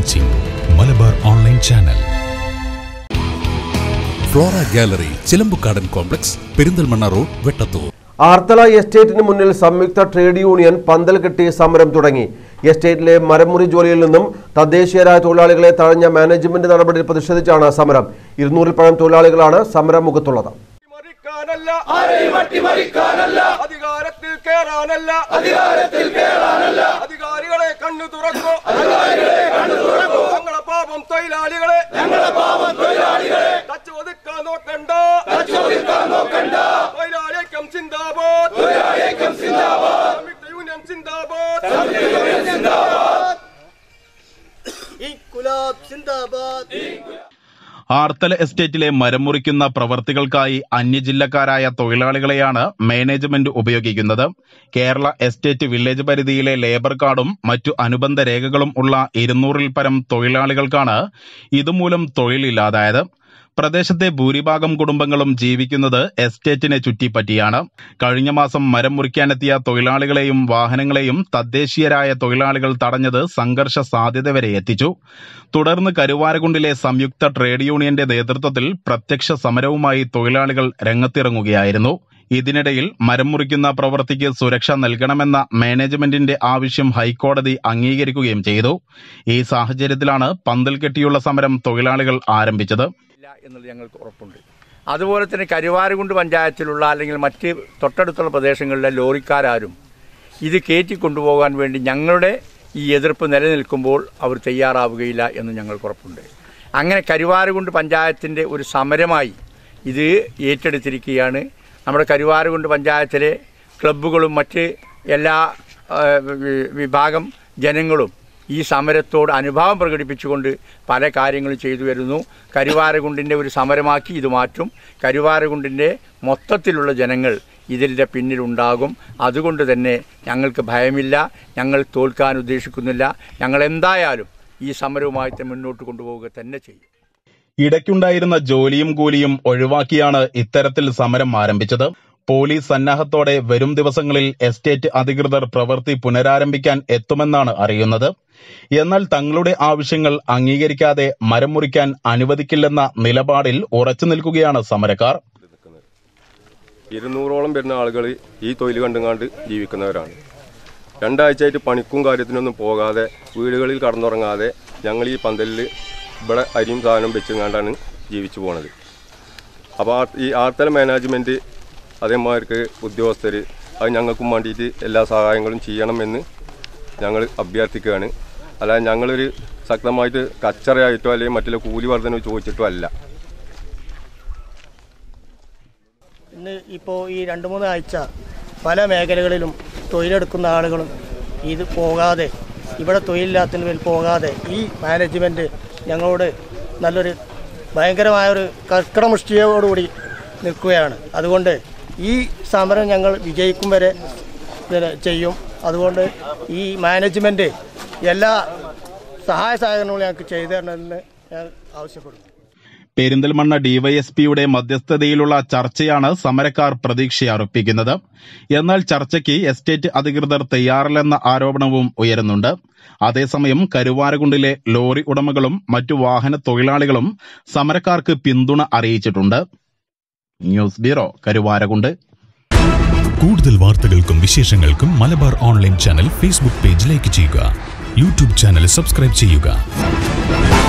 watching Malabar online channel Flora gallery Chilambukkadan complex Perinthalmanna road Vettathur Arthala എസ്റ്റേറ്റിന് മുന്നിൽ സംയുക്ത ട്രേഡ് യൂണിയൻ പന്തൽ കെട്ടി സമരം തുടങ്ങി എസ്റ്റേറ്റിലെ മരമുറി ജോലിയിൽ നിന്നും തദ്ദേശീയരായ തൊഴിലാളികളെ തഴഞ്ഞ മാനേജ്മെന്റ് നടപടിയിൽ പ്രതിഷേധിച്ചാണ് സമരം ഇരുന്നൂറിൽ പഴം തൊഴിലാളികളാണ് സമരമുഖത്തുള്ളത് മറിക്കാനല്ല ആരെയും അട്ടിമറിക്കാനല്ല അധികാരത്തിൽ കേറാനല്ല അധികാരത്തിൽ കേറാനല്ല അധികാരികളെ കണ്ണു തുറക്കോ അധികാരികളെ കണ്ണു തുറക്കോ ഞങ്ങളെ പാപം തൊഴിലാളികളെ ഞങ്ങളെ പാപം തൊഴിലാളികളെ തച്ചു ഒതുക്കാൻ നോക്കണ്ട തച്ചു ഒതുക്കാൻ നോക്കണ്ട തൊഴിലാളിയേക്കം സിന്ദാബാദ് തൊഴിലാളിയേക്കം സിന്ദാബാദ് സംയുക്ത യൂണിയൻ സിന്ദാബാദ് സംയുക്ത യൂണിയൻ സിന്ദാബാദ് ഇൻകുലാബ് സിന്ദാബാദ് ആർത്തല എസ്റ്റേറ്റിലെ മരം മുറിക്കുന്ന പ്രവർത്തികൾക്കായി അന്യജില്ലക്കാരായ തൊഴിലാളികളെയാണ് മാനേജ്മെന്റ് ഉപയോഗിക്കുന്നത് കേരള എസ്റ്റേറ്റ് വില്ലേജ് പരിധിയിലെ ലേബർ കാർഡും മറ്റു അനുബന്ധ രേഖകളും ഉള്ള ഇരുന്നൂറിൽ പരം തൊഴിലാളികൾക്കാണ് ഇതുമൂലം തൊഴിലില്ലാതായത് പ്രദേശത്തെ ഭൂരിഭാഗം കുടുംബങ്ങളും ജീവിക്കുന്നത് എസ്റ്റേറ്റിനെ ചുറ്റിപ്പറ്റിയാണ് കഴിഞ്ഞ മാസം മരം മുറിക്കാനെത്തിയ തൊഴിലാളികളെയും വാഹനങ്ങളെയും തദ്ദേശീയരായ തൊഴിലാളികൾ തടഞ്ഞത് സംഘർഷ സാധ്യത വരെ എത്തിച്ചു തുടർന്ന് കരുവാരകുണ്ടിലെ സംയുക്ത ട്രേഡ് യൂണിയന്റെ നേതൃത്വത്തിൽ പ്രത്യക്ഷ സമരവുമായി തൊഴിലാളികൾ രംഗത്തിറങ്ങുകയായിരുന്നു ഇതിനിടയിൽ മരം മുറിക്കുന്ന പ്രവൃത്തിക്ക് സുരക്ഷ നൽകണമെന്ന മാനേജ്മെന്റിന്റെ ആവശ്യം ഹൈക്കോടതി അംഗീകരിക്കുകയും ചെയ്തു ഈ സാഹചര്യത്തിലാണ് പന്തൽ കെട്ടിയുള്ള സമരം തൊഴിലാളികൾ ആരംഭിച്ചത് ഇല്ല എന്നുള്ളത് ഞങ്ങൾക്ക് ഉറപ്പുണ്ട് അതുപോലെ തന്നെ കരുവാരുകുണ്ട് പഞ്ചായത്തിലുള്ള അല്ലെങ്കിൽ മറ്റ് തൊട്ടടുത്തുള്ള പ്രദേശങ്ങളിലെ ലോറിക്കാരും ഇത് കയറ്റി കൊണ്ടുപോകാൻ വേണ്ടി ഞങ്ങളുടെ ഈ എതിർപ്പ് നിലനിൽക്കുമ്പോൾ അവർ തയ്യാറാവുകയില്ല എന്ന് ഞങ്ങൾക്ക് ഉറപ്പുണ്ട് അങ്ങനെ കരുവാരുകുണ്ട് പഞ്ചായത്തിൻ്റെ ഒരു സമരമായി ഇത് ഏറ്റെടുത്തിരിക്കുകയാണ് നമ്മുടെ കരുവാരുകുണ്ട് പഞ്ചായത്തിലെ ക്ലബ്ബുകളും മറ്റ് എല്ലാ ആ, വി- വിഭാഗം ജനങ്ങളും ഈ സമരത്തോട് അനുഭാവം പ്രകടിപ്പിച്ചുകൊണ്ട് പല കാര്യങ്ങളും ചെയ്തു വരുന്നു കരുവാരകുണ്ടിൻ്റെ ഒരു സമരമാക്കി ഇത് മാറ്റും കരുവാരകുണ്ടിൻ്റെ മൊത്തത്തിലുള്ള ജനങ്ങൾ ഇതിൻ്റെ പിന്നിലുണ്ടാകും അതുകൊണ്ട് തന്നെ ഞങ്ങൾക്ക് ഭയമില്ല ഞങ്ങൾ തോൽക്കാൻ ഉദ്ദേശിക്കുന്നില്ല ഞങ്ങൾ എന്തായാലും ഈ സമരവുമായി തന്നെ മുന്നോട്ട് കൊണ്ടുപോവുക തന്നെ ചെയ്യും ഇടയ്ക്കുണ്ടായിരുന്ന ജോലിയും കൂലിയും ഒഴിവാക്കിയാണ് ഇത്തരത്തിൽ സമരം ആരംഭിച്ചത് പോലീസ് സന്നാഹത്തോടെ വരും ദിവസങ്ങളിൽ എസ്റ്റേറ്റ് അധികൃതർ പ്രവൃത്തി പുനരാരംഭിക്കാൻ എത്തുമെന്നാണ് അറിയുന്നത് എന്നാൽ തങ്ങളുടെ ആവശ്യങ്ങൾ അംഗീകരിക്കാതെ മരം മുറിക്കാൻ അനുവദിക്കില്ലെന്ന നിലപാടിൽ ഉറച്ചു നിൽക്കുകയാണ് സമരക്കാർ ഇരുന്നൂറോളം വരുന്ന ആളുകൾ ഈ തൊഴിൽ കണ്ടുങ്ങാണ്ട് ജീവിക്കുന്നവരാണ് രണ്ടാഴ്ചയായിട്ട് പണിക്കും കാര്യത്തിനൊന്നും പോകാതെ വീടുകളിൽ കടന്നുറങ്ങാതെ ഞങ്ങൾ ഈ പന്തലിൽ ഇവിടെ അരിയും സാധനം വെച്ചുകൊണ്ടാണ് ജീവിച്ചു പോണത് അപ്പോൾ ആ- ഈ ആർത്തല മാനേജ്മെൻറ്റ് അതേമാർക്ക് ഉദ്യോഗസ്ഥർ അത് ഞങ്ങൾക്കും വേണ്ടിയിട്ട് എല്ലാ സഹായങ്ങളും ചെയ്യണമെന്ന് ഞങ്ങൾ അഭ്യർത്ഥിക്കുകയാണ് അല്ലാതെ ഞങ്ങളൊരു ശക്തമായിട്ട് കച്ചറയായിട്ടോ അല്ലെങ്കിൽ മറ്റുള്ള കൂലി വർധന ചോദിച്ചിട്ടോ അല്ല ഇന്ന് ഇപ്പോൾ ഈ രണ്ട് മൂന്ന് ആഴ്ച പല മേഖലകളിലും തൊഴിലെടുക്കുന്ന ആളുകളും ഇത് പോകാതെ ഇവിടെ തൊഴിലില്ലാത്തതിന് പോകാതെ ഈ മാനേജ്മെൻറ്റ് ഞങ്ങളോട് നല്ലൊരു ഭയങ്കരമായൊരു കർക്കടമുഷ്ടിയോടുകൂടി നിൽക്കുകയാണ് അതുകൊണ്ട് ഈ സമരം ഞങ്ങൾ വിജയിക്കും വരെ ഇതിന് ചെയ്യും അതുകൊണ്ട് ഈ മാനേജ്മെൻറ്റ് എല്ലാ സഹായ സഹകരണങ്ങളും ഞങ്ങൾക്ക് ചെയ്തു തരണമെന്ന് ഞാൻ ആവശ്യപ്പെടുന്നു പെരിന്തൽമണ്ണ ഡിവൈഎസ്പിയുടെ മധ്യസ്ഥതയിലുള്ള ചർച്ചയാണ് സമരക്കാർ പ്രതീക്ഷയർപ്പിക്കുന്നത് എന്നാൽ ചർച്ചയ്ക്ക് എസ്റ്റേറ്റ് അധികൃതർ തയ്യാറല്ലെന്ന ആരോപണവും ഉയരുന്നുണ്ട് അതേസമയം കരുവാരകുണ്ടിലെ ലോറി ഉടമകളും മറ്റു വാഹന തൊഴിലാളികളും സമരക്കാർക്ക് പിന്തുണ അറിയിച്ചിട്ടുണ്ട് ന്യൂസ് ബ്യൂറോ കരുവാരകുണ്ട് കൂടുതൽ വാർത്തകൾക്കും വിശേഷങ്ങൾക്കും Malabar online channel Facebook page like ചെയ്യുക യൂട്യൂബ് ചാനൽ സബ്സ്ക്രൈബ് ചെയ്യുക